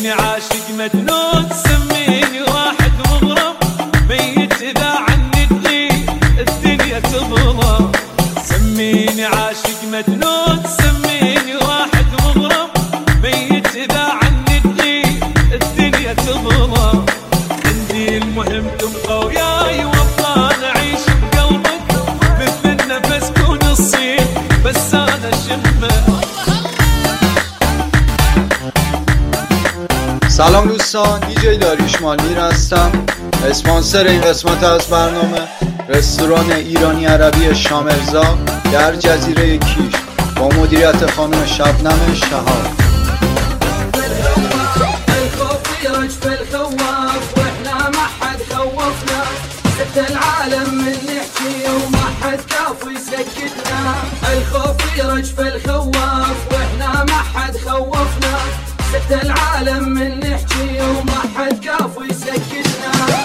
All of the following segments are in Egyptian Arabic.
سميني عاشق مجنون سميني واحد مغرم ميت اذا عنتني الدنيا تظلم سميني عاشق مجنون سميني واحد مغرم ميت اذا عنتني الدنيا تظلم عندي المهم تبقى وياي والله نعيش بقلبك مثل النفس كون الصيف بس انا شمه سلام دوستان دیجی داریوش مالمیر هستم اسپانسر این قسمت از برنامه رستوران ایرانی عربی شامرزا در جزیره کیش با مدیریت خانم شبنم شهاب الخوف يرج في الخواف واحنا ما حد خوفنا سد العالم من نحكي وما حد كاف يسكتنا الخوف يرج في الخواف واحنا ما حد خوفنا سد العالم من نحكي وما حد كاف يسكتنا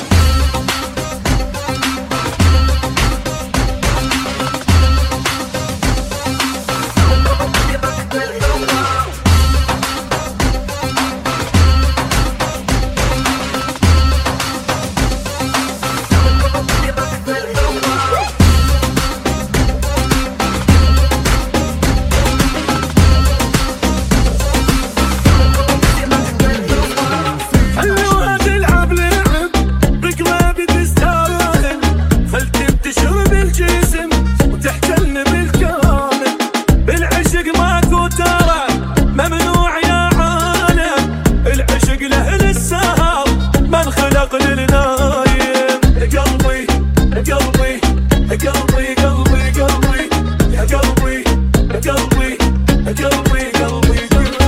حلوة تلعب لعب رقمة بتستاهل خل تنتشر بالجسم وتحتلن بالكامل بالعشق ماكو ترى ممنوع يا عالم العشق له للسهر ما انخلق للنايم قلبي قلبي قلبي قلبي قلبي يا قلبي قلبي قلبي قلبي قلبي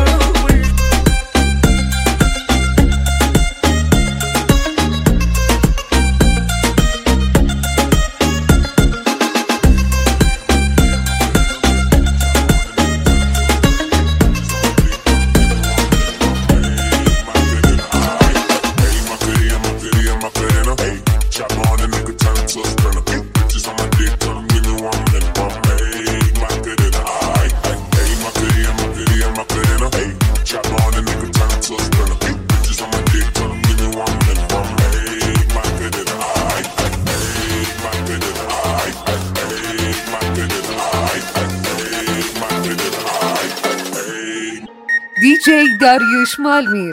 دیجی داریوش مالمیر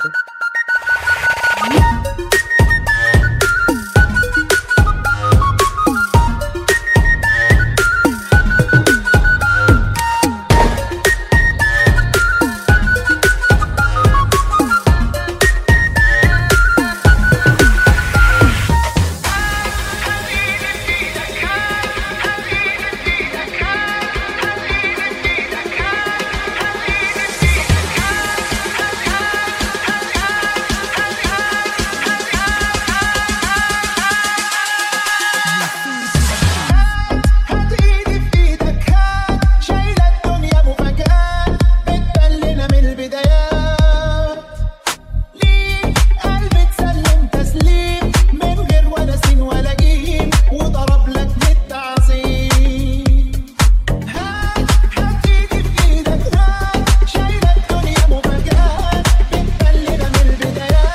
حط ايدي في ايدك هات شايلة الدنيا مفاجآت بتبلنا من البدايات ليك قلبي تسلم تسليم من غير ولا سين ولا جيم وضرب لك بالتعظيم هات حط ايدي في ايدك هات شايلة الدنيا مفاجآت بتبلنا من البدايات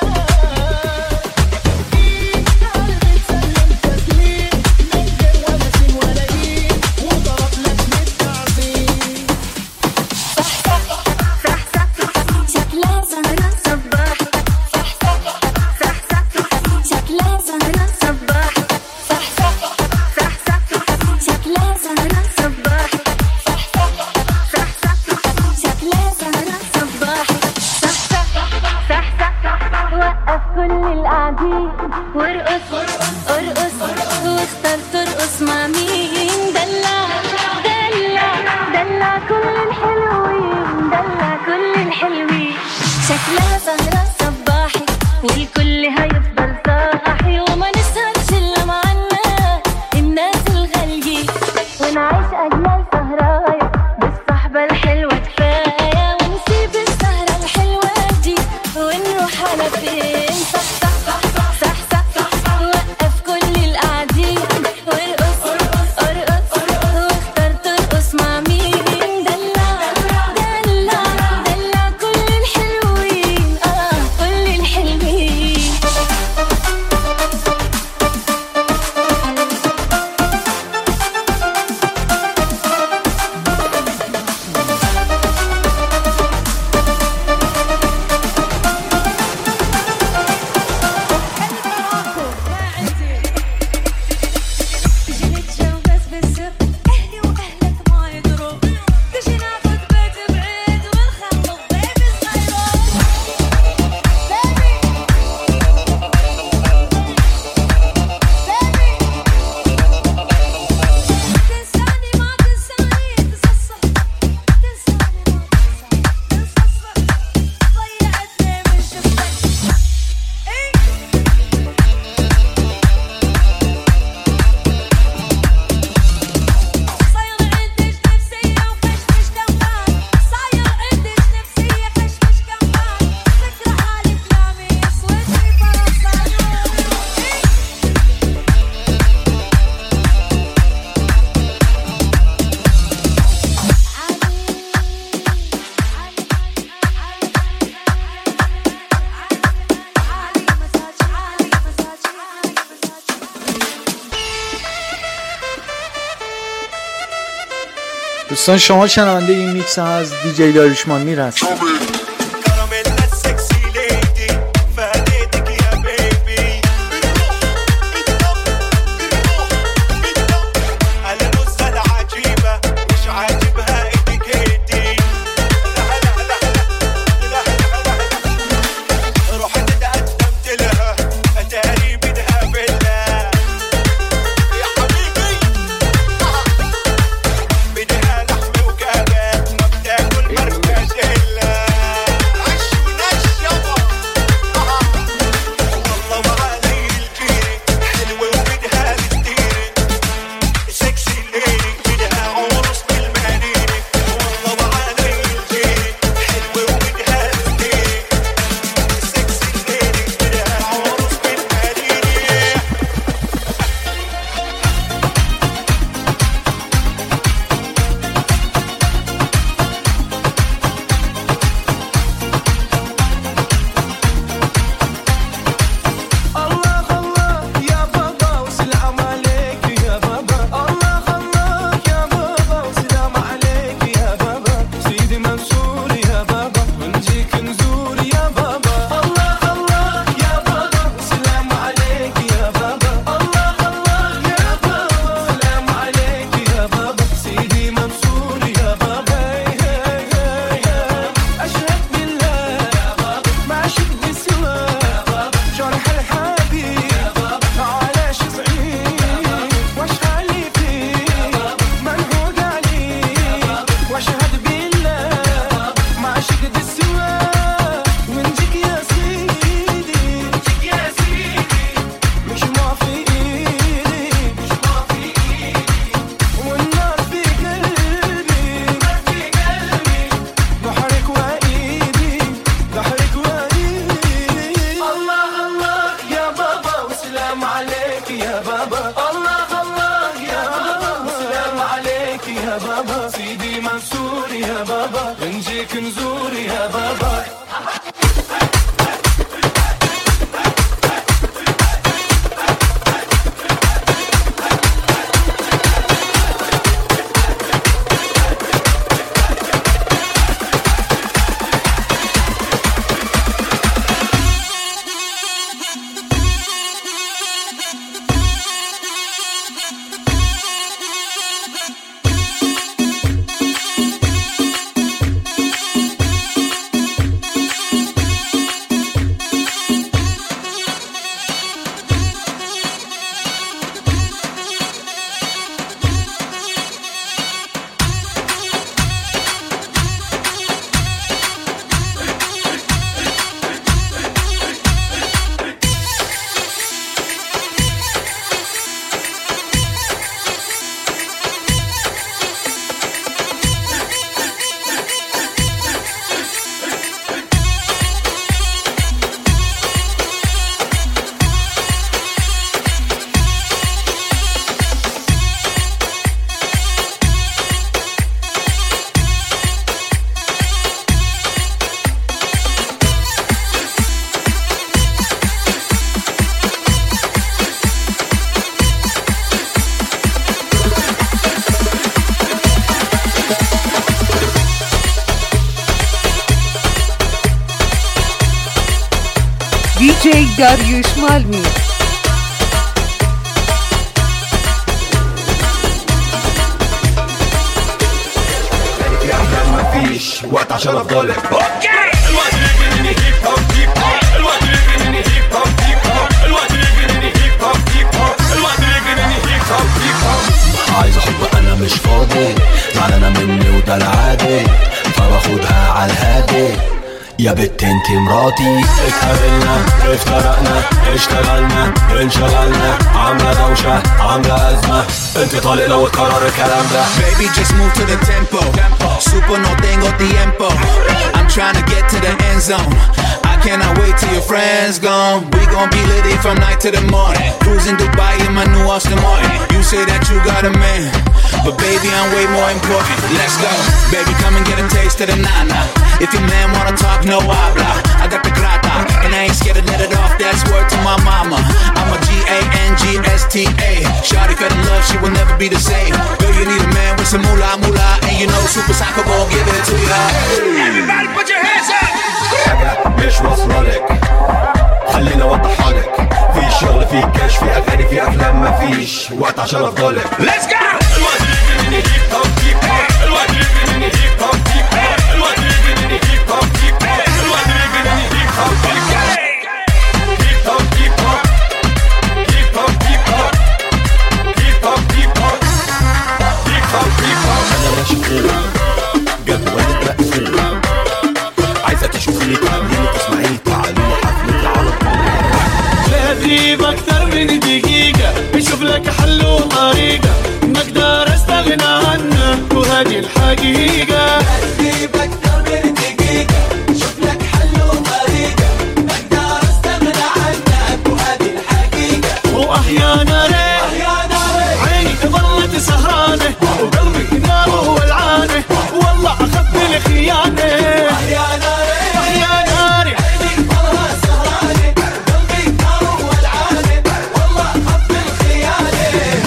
ليك قلبي تسلم تسليم من غير ولا سين ولا جيم وضرب لك بالتعظيم شكلها زهرة صباح شكلها زهرة صباح شكلها زهرة صباح شكلها زهرة صباح وقف كل القاعدين وارقص ارقص واختار ترقص مع مين دلع دلع دلع كل الحلوين دلع كل الحلوين شكلها سهرة صباحي والكل هيفضل صاحي وما نسهرش الا مع الناس الناس الغاليين ونعيش اجمل سهرايا بالصحبة الحلوة كفاية ونسيب السهرة الحلوة دي ونروح على فين صح صح صح صح صح وقف كل القاعدين وارقص ارقص واختار ترقص مع مين دلع دلع دلع كل الحلوين اه كل دوستان شما شنونده این میکس از دیجی داریوشمان میر هست كراميلا السكسي ليدي فاديتك يا بيبي المزة العجيبة مش عاجبها اتيكيتي رحت تقدمت لها اتاري بدها بالله يا حبيبي بدها لحم وكباب ما بتاكل مركز الا عش ونش يابا والله ما علي الجيري حلوة وبدها تديري سكسي ليلي بدها عروس بالمهنيني والله ما علي الجيري حلوة وبدها تديري سكسي ليلي بدها عروس بالمهنيني الله الله يا بابا وسلام عليك يا بابا الله الله يا بابا وسلام عليك يا بابا سيدي منصور يا بابا ونجيك نزور يا بابا الله الله يا بابا وسلام عليك يا بابا الله الله يا بابا وسلام عليك يا بابا سيدي منصور يا بابا أشهد بالله يا بابا ما شفت سوى جرح الحبيب علاش صعيب واش خالي فيه منهوق عليه واشهد بالله ما شفت سوى ونجيك يا سيدي نجيك يا سيدي مش ما في ايدي مش ما في ايدي والنار في قلبي النار في قلبي بحرك وايدي بحرك وايدي الله الله يا بابا وسلام عليك يا بابا الله الله يا بابا وسلام عليك يا بابا سيدي منصور يا بابا نجيك نزور يا بابا DJ Dariush Malmi. مفيش وقت عشان افضل عايز احب انا مش فاضي زعلانة مني وده العادي فباخدها على الهادي يا بت انت مراتي اتقابلنا افترقنا اشتغلنا انشغلنا عاملة دوشة عاملة أزمة انت طالق لو اتكرر الكلام ده Baby, just move to the tempo. Super no tengo tiempo. I'm trying to get to the end zone. I cannot wait till your friends gone. We gon' be litty from night to the morning. Cruising Dubai in my new Austin Martin. You say that you got a man, but baby, I'm way more important. Let's go, baby, come and get a taste of the nana. If your man wanna talk, no habla. I got the grata, and I ain't scared to let it off. That's word to my mama. I'm a G A N G S T A. Shawty fell in love, she will never be the same. Girl, you need a man with some moolah moolah, and you super psycho gon' give it to ya Everybody put your hands up حاجة مش واصلة لك خليني اوضحها لك في شغل في كاش في اغاني في افلام مفيش وقت عشان افضلك Let's go الوقت اللي مني هيب هوب هيب هوب الوقت اللي مني هيب هوب هيب هوب الوقت اللي مني هيب هوب هيب هوب الوقت اللي مني هيب هوب هيب هوب هيب هوب هيب هوب هيب هوب هيب هوب هيب هوب هيب هوب هيب هوب هيب هوب انا مشغول جدول مقفول عايزة تشوفيني تعمليني تسمعيني تعالي حفلتي على طول لا تغيب اكثر من دقيقة بشوف لك حل وطريقة ما اقدر استغنى عنك وهذه الحقيقة تجيب أكثر من دقيقة شوف لك حل وطريقة ما أقدر أستغنى عنك وهذه الحقيقة واحيانا ليه يا ناري عيني ظلت سهرانة وقلبي ناره ولعانة والله اخذت الخيانة يا ناري يا ناري عيني والله سهرانة قلبي نار ولعانة والله خط الخيانة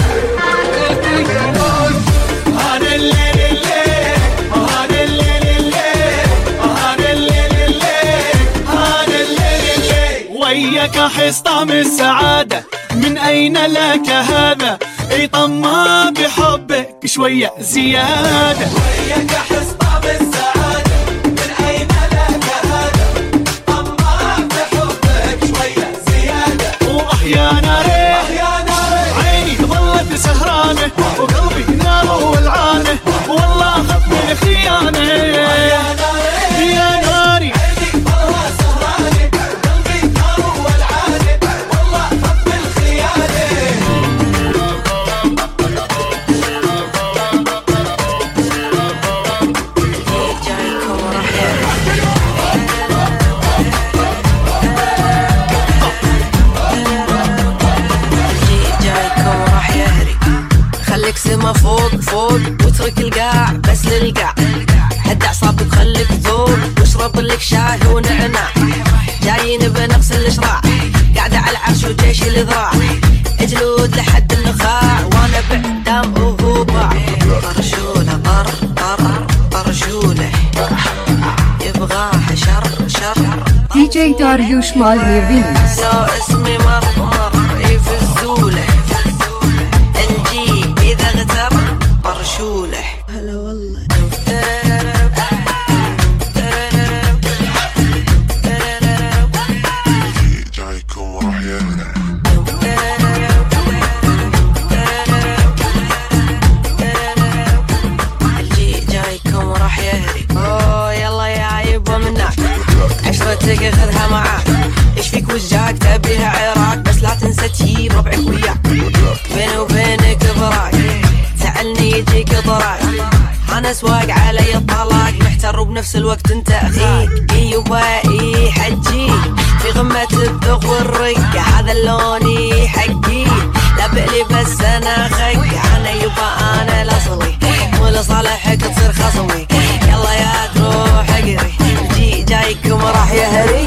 هذا الليل الليل هذا الليل الليل هذا الليل الليل هذا الليل الليل وياك احس طعم السعادة من اين لك هذا اي طمع بحبك شوية زيادة وياك أحس طعم السعادة من أين لك هذا طماع بحبك شوية زيادة واحيانا ريح يا ناري عيني ظلت سهرانة وقلبي نار ولعانة والله اخذت الخيانة يا ناري يا ناري عيني والله سهرانة قلبي نار ولعانة والله خط الخيانة جايكم راح يهري خليك سما فوق فوق واترك القاع بس للقاع هد اعصابك خليك ذوق واشرب لك شاي ونعناع جايين بنقص الاشراع قاعدة على العرش وجيش الذراع اجلود لحد النخاع وانا بعدام وهو باع طرشوله طر طر طرشوله يبغاها شر شر DJ Dariush Malmi Remix. لو اسمي مرمر يفزوله الجي اذا اغتر برشوله هلا والله جايكم راح يهري الجي جايكم راح يهري اوه يلا يا يبا منك عشرتك خذها معاك ايش فيك وجهك تبيها عراك بس لا تنسى تجيب ربعك وياك بيني وبينك براك سألني يجيك ضراك انا اسواق علي الطلاق محتر وبنفس الوقت انت اخيك اي يبا اي حجي في غمة الذوق والرقة هذا اللوني حقي لا بقلي بس انا خق انا يبا انا الاصلي مو لصالحك تصير خصمي يلا يا تروح اقري الجي جايكم راح يهري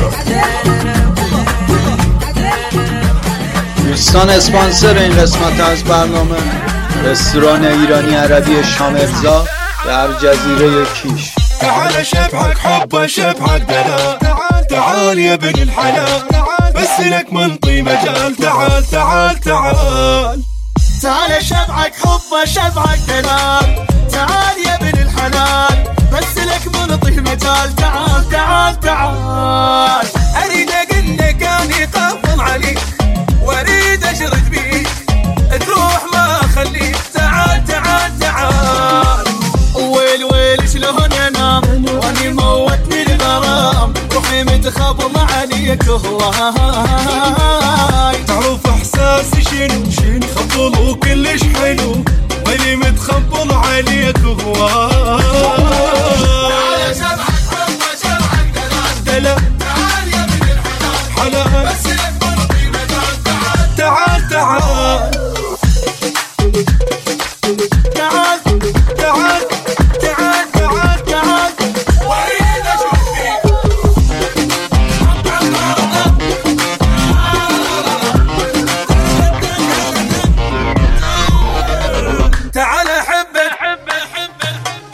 دوستان اسپانسر این قسمت از برنامه رستوران ایرانی عربی شامرزا در جزیره کیش تعال شبحك حبه شبحك دلال تعال تعال يا ابن الحلال بس لك منطي مجال تعال تعال تعال تعال شبعك حب شبعك دلال تعال يا ابن الحلال بس لك منطي مجال تعال تعال تعال اريد اقلك اني قافل عليك واريد اشرد بيك تروح ما اخليك تعال تعال تعال ويل ويل شلون انام واني موتني الغرام روحي متخبل عليك هواي تعرف احساسي شنو شنو خبل وكلش حلو واني متخبل عليك هواي شبعك حب شبعك دلال دلال تعال يا ابن الحلال حلال بس لك منطي مجال تعال تعال تعال تعال تعال تعال تعال تعال واريد اشوف فيك تعال احبك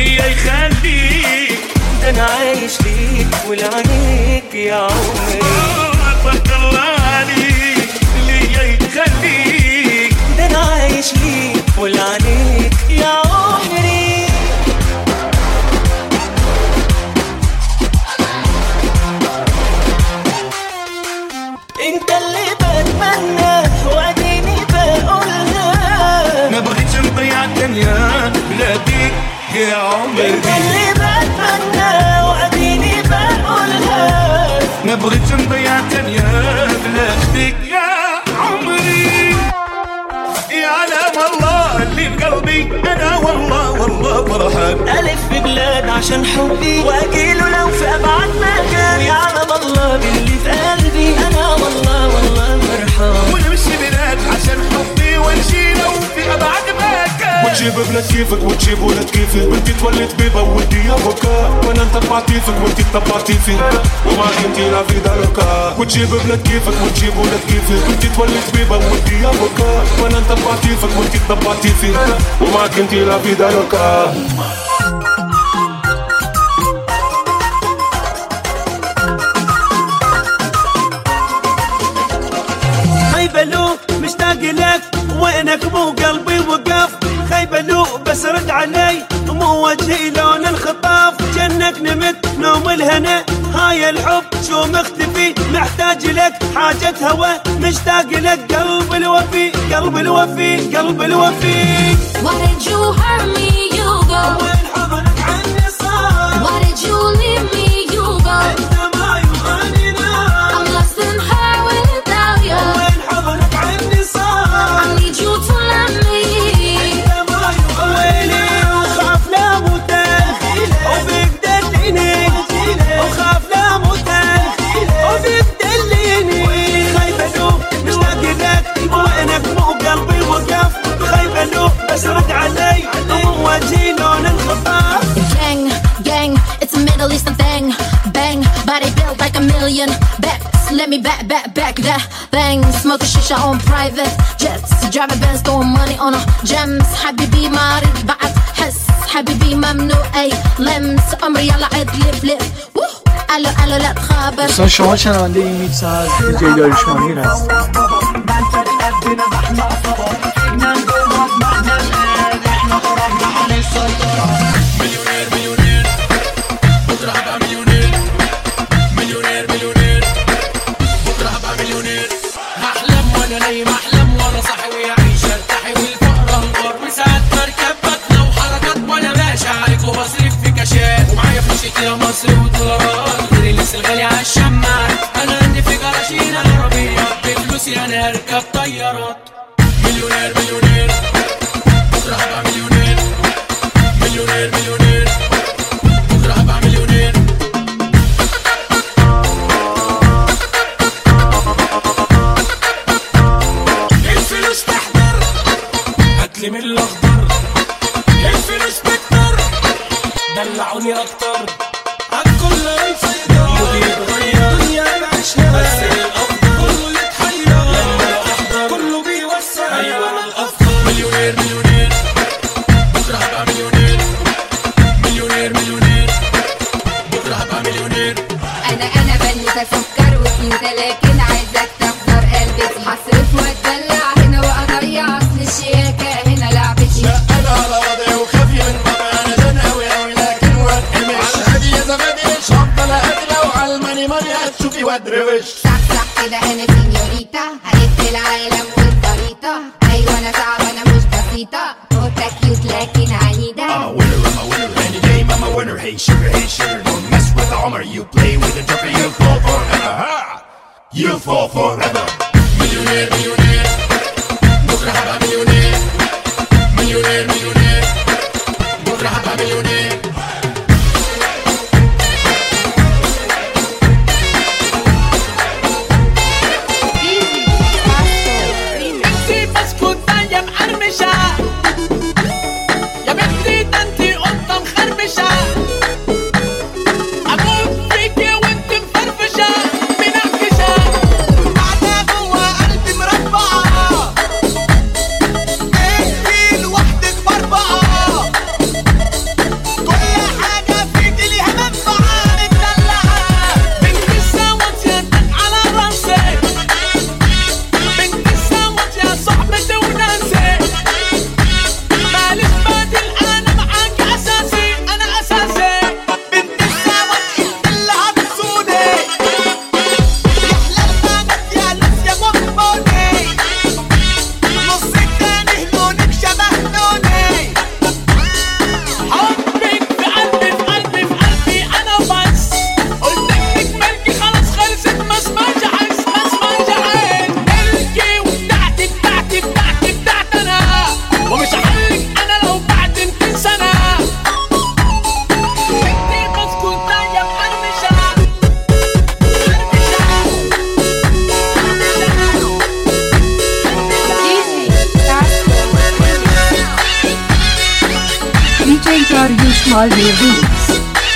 ليا يخليك ده انا عايش ليك ولعنيك يا عمري بارك الله عليك ليا يخليك ده انا عايش ليك ولعنيك يا عمري انت اللي بتمنى واديني بقولها ما بغيتش نضيع الدنيا بلاديك يا عمري انت اللي بتمنى واديني بقولها ما بغيتش نضيع الدنيا بلاديك يا عمري يا علام الله اللي بقلبي انا والله والله فرحان ألف في بلاد عشان حبي وأجيله لو في أبعد مكان يعلم الله باللي في قلبي أنا والله والله فرحان ونمشي بلاد عشان حبي ونمشي لو في ابعد مكان وتجيب بلاد كيفك وتجيب ولاد كيفي بنتي تولد بيبا وودي يا بكا وانا نطبعتي فيك وانتي تطبعتي في وما كنتي لا في داركا وتجيب بلاد كيفك وتجيب ولاد كيفي بنتي تولد بيبا وودي يا بكا وانا نطبعتي فيك وانتي تطبعتي في وما كنتي لا في داركا خيبلو مشتاق لك وينك مو قلبي وقف خيبلو بس رد علي مو وجهي لون الخطاف جنك نمت نوم الهنا هاي الحب شو مختفي محتاج لك حاجة هوى مشتاق لك قلب الوفي قلب الوفي قلب الوفي Why did you hurt me? You go. وين حضنك عني صار Why did you leave me? You go. انت ما يغني نار I'm lost in her without you. وين حضنك عني صار I need you to love me. ويلي وخاف لا موتان وفيك دليني وخاف لا موتان وفيك دليني خايفة له مشتاق لك وينك مو قلبي وقف خايفة له بس رد علي مو وجهي لون الخطاف Gang, gang, it's a Middle Eastern thing. Bang, body built like a million backs. Let me back, back, back that thing. Smoke a shisha on private jets. Drive a Benz, throwing money on a gems. حبيبي مريض بعد حس حبيبي ممنوع أي لمس عمري يلا عد لف لف ووه. الو الو لا تخابر دوستان شما شنونده این میکس از دیجی داریوشمانی هست احلم وانا نايم احلم وانا صاحي ويعيش ارتاحي والفقر انظر وساعات بركب بطلة وحركات وانا ماشي عليك وبصرف في كاشات ومعايا فلوسك يا مصر ودولارات غير اللبس الغالي على الشماعات انا عندي في جراشين العربية بفلوسي انا اركب طيارات مليونير مليونير بكره هبقى مليونير مليونير مليونير بكره هبقى مليونير الفلوس تحضر هاتلي من الاخضر الفلوس بتضر دلعوني اكتر عالكل يسيطر مودي يتغير دنيا بعيشها بس الافضل كله يتحير لما احضر كله بيوسع ايوه انا الافضل مليونير مليونير بكره هبقى مليونير مليونير مليونير بكره هبقى مليونير انا انا بنوتة سكر وكيوتة لكن عايزك تحضر قلبتي هصرف واتدلع هنا واضيع اصل الشياكة هنا لعبتي لا انا على وضعي وخافي من طبعي انا زنقوي اوي لكن واتقمش على الهادي يا زبادي مش هفضل اقاتل وعلى الماني ماني هتشوفي وادروش صح صح كده انا سينيوريتا هلف العالم والخريطة ايوه انا صعبة انا مش بسيطة قطة كيوت لكن عنيدة winner, I'm a winner. Any game, I'm a winner. Hey sugar, hey sugar, don't mess with the Homer. You play with the joker, you fall forever. Ha! You fall forever. مليونير مليونير بكره هبقى مليونير مليونير مليونير بكره هبقى مليونير انتي بسكوتة يا مقرمشة يا بنتي ده انتي قطة مخربشة اموت فيكي وانتي مفرفشة منعكشة قاعدة جوا قلبي مربعة انتي لوحدك مربعة Schmal Remix.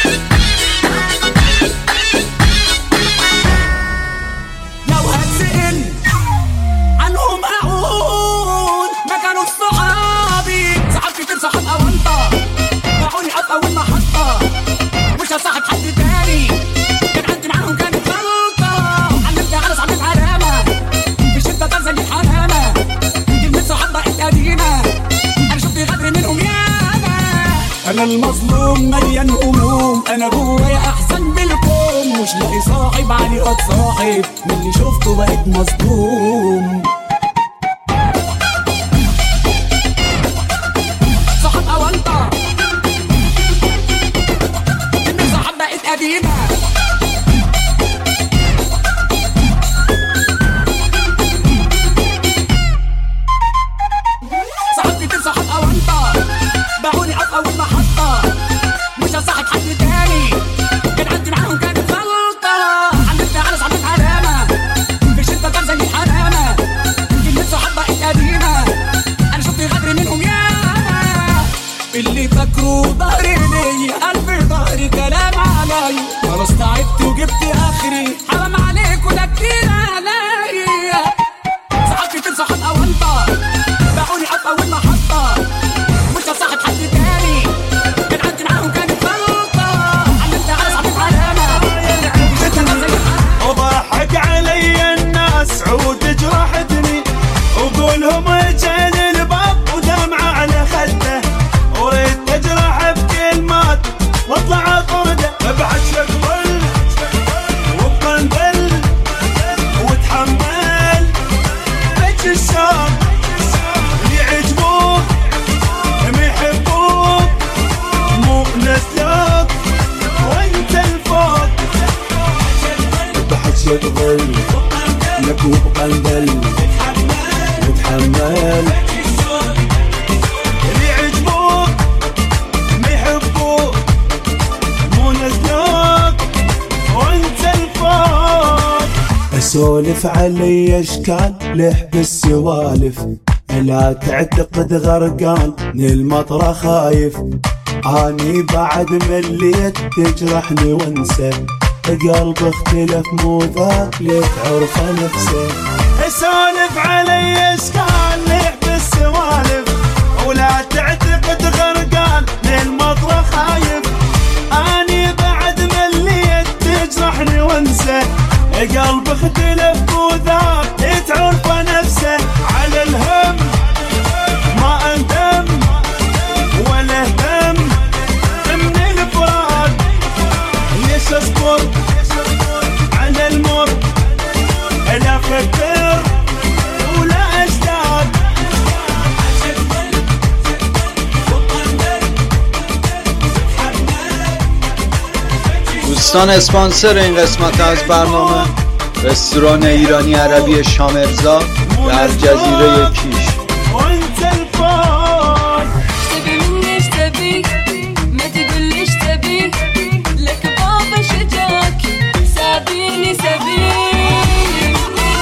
لو هتسأل عنهم أقول ما كانوا صحابي صحاب كتير صحاب أونطة باعوني في أول محطة مش هصاحب حد تاني كان عندي معاهم كانت غلطة علمت على صاحب العلامة مش انت طرزة الحلامة كلمة صحاب بقت قديمة أنا شفت غدر منهم ياما أنا المظلوم مليان هموم أنا جوايا أحسن بالكون مش لاقي صاحب علي قد صاحب من اللي شفته بقيت مصدوم صاحب أونطة كلمة صاحب بقت قديمة صاحب كتير صاحب أونطة باعوني في أول محطة مش هصاحب حد تاني كان عندي معاهم كانت غلطة علمت على صاحب العلامة مش انت كان زي الحلامة كلمة صحاب بقت قديمة أنا شفت غدر منهم ياما اللي فاكره ظهري ليا ألف ظهري كلام عليا خلاص تعبت وجبت آخري حرام عليك وده كتير عليا صحاب كتير صحاب أونطة باعوني في أول محطة مش هصاحب حد تاني كان عندي معاهم كانت غلطة علمت على صاحب العلامة مش انت كان زي الحلامة وضحك علي الناس عود جرحتني وقولهم اجل الباب ودمعة على خده وريت تجرح بكلمات واطلع طرده ابعد شقبل وبقنبل وتحمل بج الشام اللي يعجبوك ما يحبوك مو نسلوك وانت الفوق بحث يقبل لك وبقنبل وتحمل اللي يعجبوك ما يحبوك مو نزلوك وانت الفوق اسولف علي اشكال لح بالسوالف لا تعتقد غرقان من المطرة خايف اني بعد مليت تجرحني وانسى قلب اختلف مو ذاك ليك عرفه نفسه اسولف علي اشكال لح بالسوالف ولا تعتقد غرقان للمطرة خايف اني بعد مليت تجرحني وانسى قلب اختلف وذاك تعرف نفسه على الهم ما اندم ولا هم من الفراق ليش اصبر على المر لا افكر ولا اشتاق دوستان اسپانسر این قسمت از برنامه رستوران ایرانی عربی شامرزا در جزیره کیش وانت الفوق تبي مني ايش تبي ما تقول ليش تبي لك بابا شجاك سابيني سبيل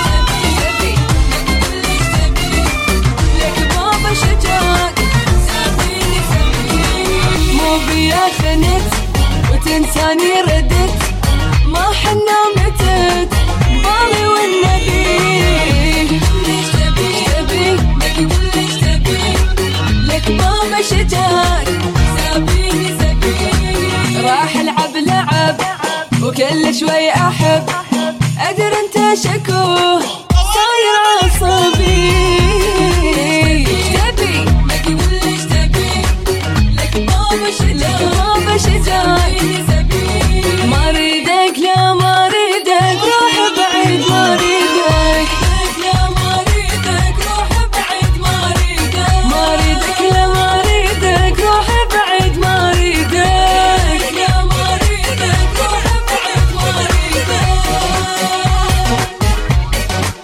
لك بابا شجاك سابيني سبيل مو بيا خنت وتنساني ردت ما حنا متت بالي والنبي ليش تبي ايش تبي ما تقول ليش تبي لك ماما شجاك سابيني سبيني راح العب لعب وكل شوي احب ادري انت شكوه صاير عصبي إيش تبي ما تقول ليش تبي لك ماما شجاك لك ماما شجاك ما اريدك لا ما اريدك روح بعيد ما اريدك لا ما اريدك روح بعيد ما اريدك ما اريدك لا ما اريدك روح بعيد ما اريدك لا ما اريدك روح بعيد ما اريدك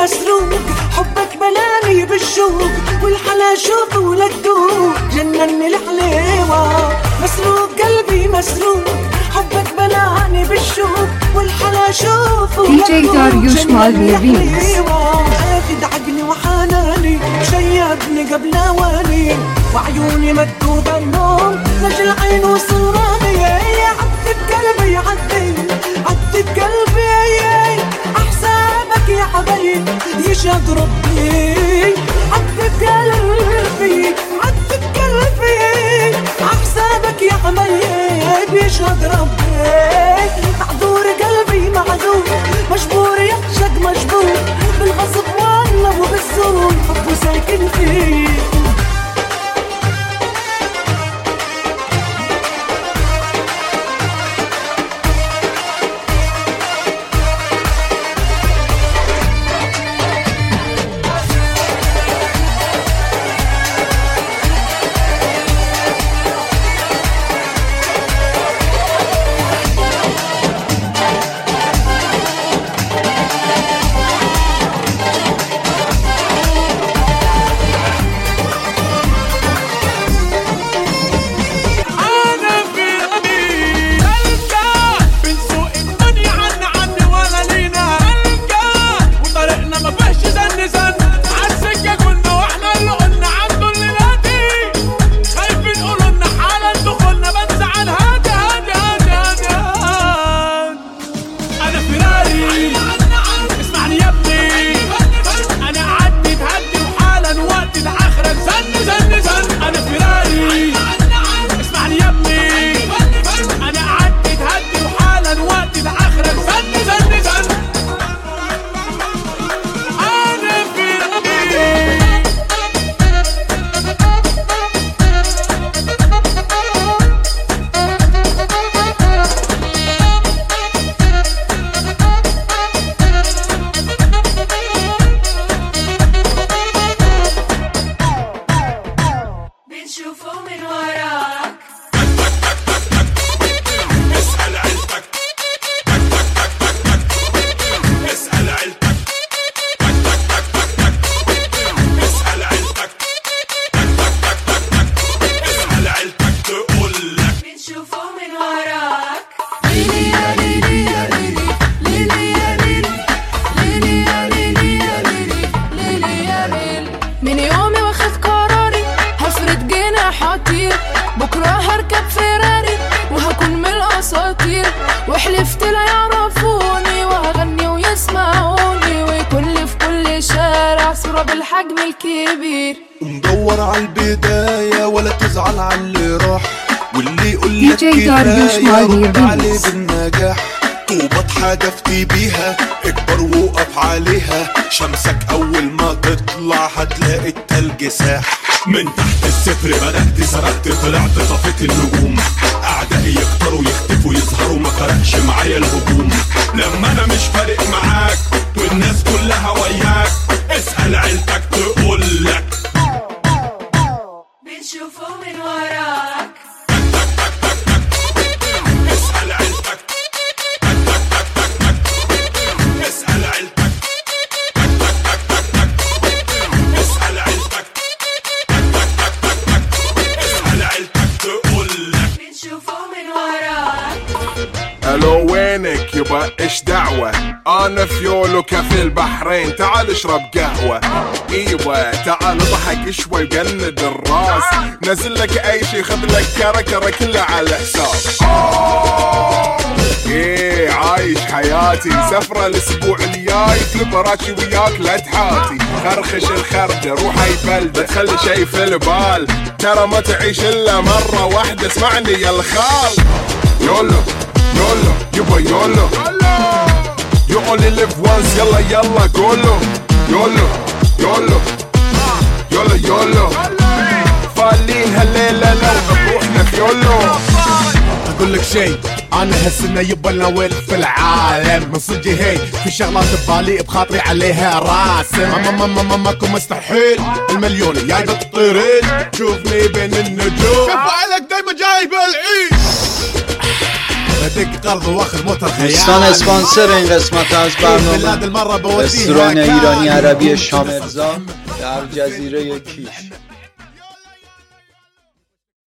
مسروق حبك بلاني بالشوق والحلا شوف ولا تدوق جنني الحليوة مسروق قلبي مسروق حبك بلاني بالشوق والحلا شوف ولا DJ تدوق داريوش جنني مالي ريميكس. الحليوة اخد عقلي وحناني شيبني قبل اواني وعيوني مكتوبة النوم لجل عين وصراني عدت قلبي عدت عدت قلبي احسابك يا حبيب يشهد ربي عدت قلبي عدت قلبي احسابك يا حبيب يشهد ربي معذور قلبي معذور مجبور يعشق مجبور بالغصب والله وبالزور حبه ساكن فيه انا في ربي القى بنسوق الدنيا عنا عنا ولا لينا القى وطريقنا ما فيهش زن زن عالسكه كنا واحنا اللي قلنا عنده اللي نادي خايفين يقولوا لنا حالا دخلنا بنزعل هادي هادي هادي هادي هادي انا فيراري اسمعني يا ابني انا عدي تهدي وحالا وقت الاخره زن زن زن انا فيراري اسمعني يا ابني انا قعدت تهدي وحالا وقت الاخره زن زن زن انا في ربي بنشوفه من وراك اسال عيلتك اسال عيلتك اسال عيلتك اسال عيلتك تقول لك بنشوفه من وراك من يومي واخد قراري هفرد جناحاتي بكرة هركب فيراري وهكون من الأساطير وحلفت لا يعرفوني وهغني ويسمعوني ويكون لي في كل شارع صورة بالحجم الكبير ندور على البداية ولا تزعل على اللي راح واللي يقول لك DJ داريوش كفاية مالي رد عليه ريميكس. بالنجاح طوبة حدفتي بيها اكبر وقف عليها شمسك اول ما تطلع هتلاقي التلج ساح من تحت الصفر بدأت سرقت طلعت طفيت النجوم أعدائي يكتروا يختفوا يظهروا ما فرقش معايا الهجوم لما أنا مش فارق معاك والناس كلها وياك اسأل عيلتك تقول لك بنشوفه من وراك اسأل عيلتك اسأل عيلتك اسأل عيلتك اسأل عيلتك تقول لك بنشوفه من وراك الو وينك يبا ايش دعوة انا فيولو كافي البحرين تعال اشرب قهوة ايوه تعال اضحك شوي وقند الراس نزل لك اي شي خذ لك كركرة كلها على الحساب ايه عايش حياتي سفرة الاسبوع الجاي كلبراتشي وياك لا تحاتي خرخش الخردة روح اي بلدة تخلي شي في البال ترى ما تعيش الا مرة واحدة اسمعني يا الخال يولو يولو يبا يولو You only live once يلا يلا قولو يولو يولو يولو يولو فالين هالليلة لو بروحنا في يولو اقول لك شيء انا هالسنه يبا ناول في العالم من صدقي هي في شغلات ببالي بخاطري عليها راسم ما ما ما ما ماكو مستحيل المليون جاي بالطريق شوفني بين النجوم كفو عليك دايما جايب العيد بدق قرض واخذ موتر خيال دوستان اسپانسر این قسمت از بلاد برنامه المرة بوديها رستوران كان. ایرانی عربی شامرزا در جزیره کیش